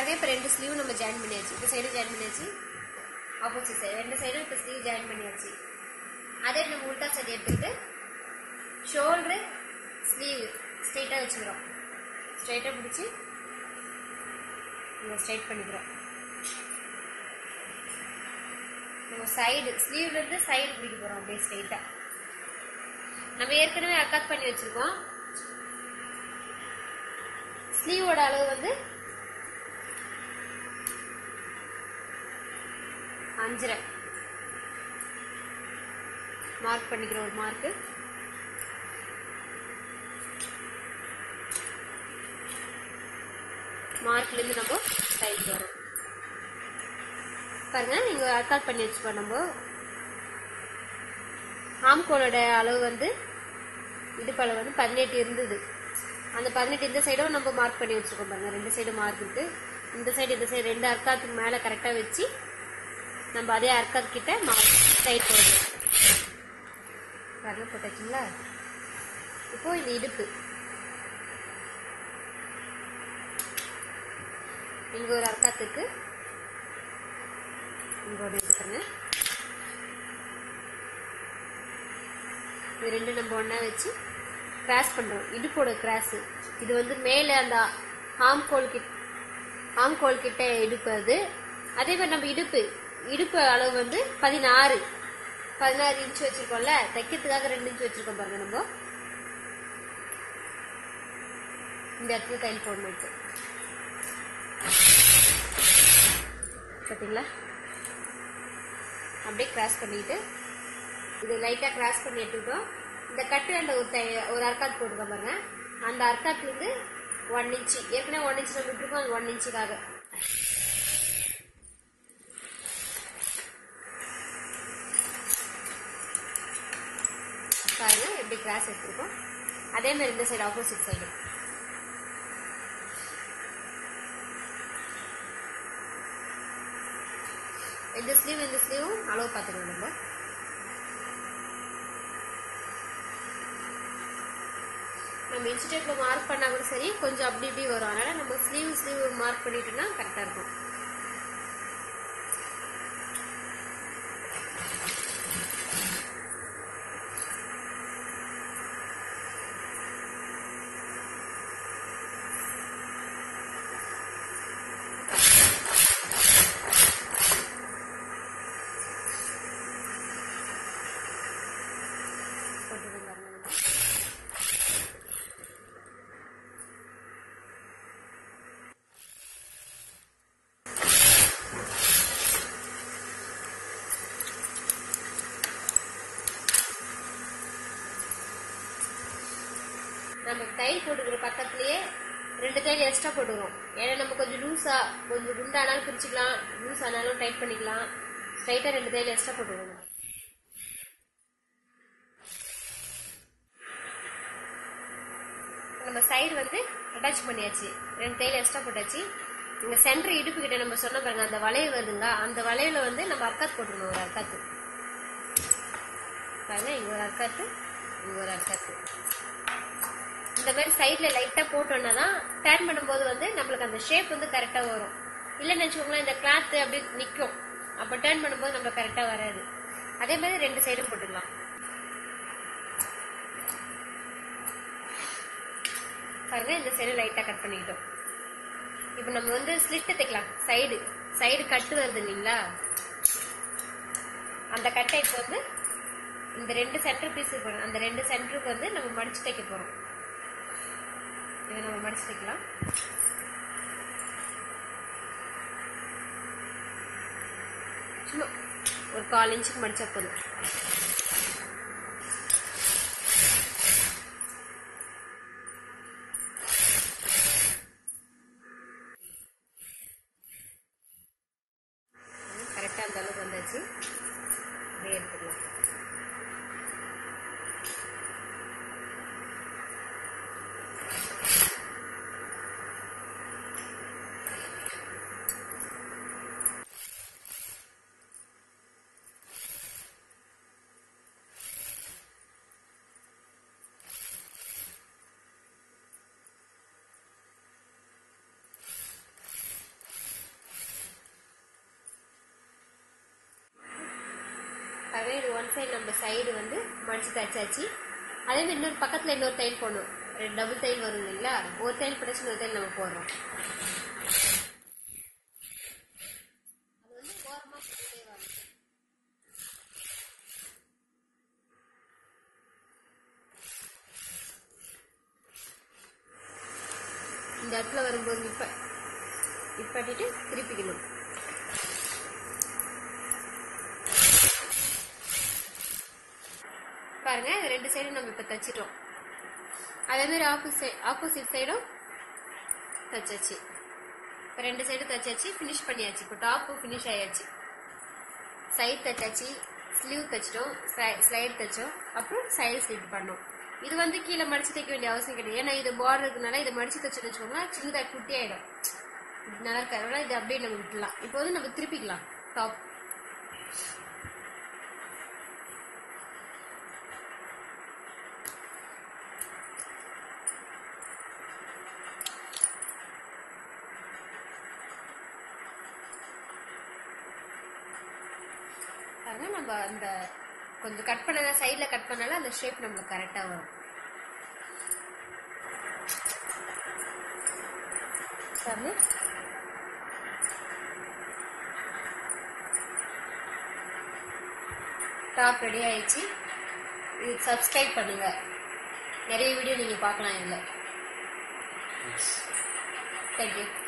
பாருங்க இப்போ ரெண்டு ஸ்லீவ் நம்ம ஜாயின் பண்ணியாச்சு இந்த சைடு ஜாயின் பண்ணியாச்சு ஆப்போசிட் சைடு ரெண்டு சைடும் இப்போ ஸ்லீவ் ஜாயின் பண்ணியாச்சு அதே நம்ம உல்டா சைடு எடுத்துக்கிட்டு ஷோல்டரு ஸ்லீவ் ஸ்ட்ரெயிட்டாக வச்சுக்கிறோம் ஸ்ட்ரெயிட்டாக பிடிச்சி இங்கே ஸ்ட்ரைட் பண்ணிக்கிறோம் நம்ம சைடு ஸ்லீவ்ல இருந்து சைடு பிடிக்க போறோம் அப்படியே ஸ்ட்ரெயிட்டா நம்ம ஏற்கனவே அக்காத் பண்ணி வச்சிருக்கோம் ஸ்லீவோட அளவு வந்து அஞ்சரை மார்க் பண்ணிக்கிறோம் ஒரு மார்க்கு மார்க்ல இருந்து நம்ம சைடு வரும் பாருங்க நீங்க அக்கால் பண்ணி வச்சுப்போம் நம்ம ஆம்கோலோட அளவு வந்து இடுப்பு அளவு வந்து பதினெட்டு இருந்தது அந்த பதினெட்டு இந்த சைடும் நம்ம மார்க் பண்ணி வச்சிருக்கோம் பாருங்க ரெண்டு சைடு மார்க் இருக்கு இந்த சைடு இந்த சைடு ரெண்டு அர்க்காத்துக்கு மேல கரெக்டா வச்சு நம்ம அதே அர்க்காத் கிட்ட மார்க் சைட் போடுறோம் பாருங்க போட்டாச்சுங்களா இப்போ இந்த இடுப்பு இங்க ஒரு அர்க்காத்துக்கு இங்க ஒரு எடுத்துக்கங்க இது ரெண்டு நம்ம ஒண்ணா வச்சு கிராஸ் பண்றோம் இடுப்போட கிராஸ் இது வந்து மேல அந்த ஆம்கோல் கிட்ட ஆம்கோல் கிட்ட இடுப்பு அது அதே மாதிரி நம்ம இடுப்பு இடுப்பு அளவு வந்து பதினாறு பதினாறு இன்ச் வச்சிருக்கோம்ல தைக்கிறதுக்காக ரெண்டு இன்ச் வச்சிருக்கோம் பாருங்க நம்ம இந்த இடத்துல தையல் போடணும் இப்போ பார்த்தீங்களா அப்படியே கிராஸ் பண்ணிட்டு இது லைட்டா கிராஸ் பண்ணி எடுத்துக்கிட்டோம் இந்த கட்டு அந்த ஒரு தை- ஒரு அர்க்காத் போட்டுக்கோ பாருங்க அந்த அர்க்காத் வந்து ஒன் இன்ச்சு ஏற்கனவே ஒன் இன்ச் நம்ம விட்டுருக்கோம் அது ஒன் இன்ச்சுக்காக பாருங்க எப்படி கிராஸ் எடுத்திருக்கோம் அதே மாதிரி இந்த சைடு ஆப்போசிட் சைடு இந்த ஸ்லீவ் இந்த ஸ்லீவும் அளவு பார்த்துக்கணும் நம்ம நம்ம இன்ஸ்டேட்ல மார்க் பண்ணா கூட சரி கொஞ்சம் அப்படி இப்படி வரும் அதனால நம்ம ஸ்லீவ் ஸ்லீவ் மார்க் பண்ணிட்டோம்னா கரெக்டா இருக்கும் போட்டுருங்க பாருங்க நம்ம. நம்ம தையல் போட்டுக்கிற பக்கத்துலயே ரெண்டு தையல் எக்ஸ்ட்ரா போட்டுக்கிறோம் ஏன்னா நம்ம கொஞ்சம் லூஸா கொஞ்சம் குண்டானாலும் பிரிச்சுக்கலாம் லூஸ் ஆனாலும் டைட் பண்ணிக்கலாம் ஸ்ட்ரைட்டா ரெண்டு தையல் எக்ஸ்ட்ரா போட்டுக்கணும் நம்ம சைடு வந்து அட்டாச் பண்ணியாச்சு ரெண்டு தையல் எக்ஸ்ட்ரா போட்டாச்சு இங்க சென்டர் இடுப்பு கிட்ட நம்ம சொன்ன பாருங்க அந்த வளையல் வருதுங்க அந்த வளையல வந்து நம்ம அர்க்காத் போட்டுக்கணும் ஒரு அர்க்காத்து பாருங்க இங்க ஒரு அர்க்காத்து இங்க ஒரு அர்க்காத்து இந்த மாதிரி சைட்ல லைட்டா போட்டோம்னா தான் டர்ன் பண்ணும்போது வந்து நம்மளுக்கு அந்த ஷேப் வந்து கரெக்டா வரும் இல்லைன்னு வச்சுக்கோங்களேன் இந்த கிளாத் அப்படியே நிக்கும் அப்ப டர்ன் பண்ணும்போது நம்மளுக்கு கரெக்டா வராது அதே மாதிரி ரெண்டு சைடும் போட்டுக்கலாம் பாருங்க இந்த சைடு லைட்டா கட் பண்ணிக்கிட்டோம் இப்போ நம்ம வந்து ஸ்லிட் தைக்கலாம் சைடு சைடு கட்டு வருது இல்லைங்களா அந்த கட்டை இப்போ வந்து இந்த ரெண்டு சென்டர் பீஸ் போடும் அந்த ரெண்டு சென்டருக்கு வந்து நம்ம மடிச்சு தைக்க போறோம் இதை நம்ம மடிச்சு தைக்கலாம் சும்மா ஒரு கால் இன்ச்சுக்கு மடிச்சா போதும் கரெக்டா அந்த அளவுக்கு வந்தாச்சு அப்படியே எடுத்துக்கலாம் சைடு நம்ம சைடு வந்து மடிச்சு தைச்சாச்சு அதே மாதிரி இன்னொரு பக்கத்துல இன்னொரு தையல் போடணும் ரெண்டு டபுள் தையல் வரும் இல்லைங்களா ஒரு தையல் பிடிச்சி இன்னொரு தையல் நம்ம போடுறோம் அது வந்து ஓரமா போட்டுட்டே வரணும் இந்த இடத்துல வரும்போது நிப்ப நிப்பாட்டிட்டு திருப்பிக்கணும் பாருங்க இது ரெண்டு சைடும் நம்ம இப்ப தச்சிட்டோம் அதே மாதிரி ஆப்போசிட் ஆப்போசிட் சைடும் தச்சாச்சு இப்போ ரெண்டு சைடும் தச்சாச்சு ஃபினிஷ் பண்ணியாச்சு இப்போ டாப்பும் ஃபினிஷ் ஆயாச்சு சைட் தச்சாச்சு ஸ்லீவ் தைச்சிட்டோம் ஸ்லைட் தைச்சோம் அப்புறம் சைடு ஸ்லிப் பண்ணோம் இது வந்து கீழே மடிச்சு தைக்க வேண்டிய அவசியம் கிடையாது ஏன்னா இது பார்டர் இருக்கனால இதை மடிச்சு தைச்சுன்னு வச்சுக்கோங்க சின்னதாக குட்டி ஆயிடும் இது நல்லா இருக்காது இது அப்படியே நம்ம விட்டுலாம் இப்போ வந்து நம்ம திருப்பிக்கலாம் டாப் பாருங்க நம்ம அந்த கொஞ்சம் கட் பண்ண சைடில் கட் பண்ணாலும் அந்த ஷேப் நம்மளுக்கு கரெக்டாக வரும் பாருங்க டாப் ரெடி ஆயிடுச்சு இது சப்ஸ்கிரைப் பண்ணுங்க நிறைய வீடியோ நீங்கள் பார்க்கலாம் இதில் தேங்க்யூ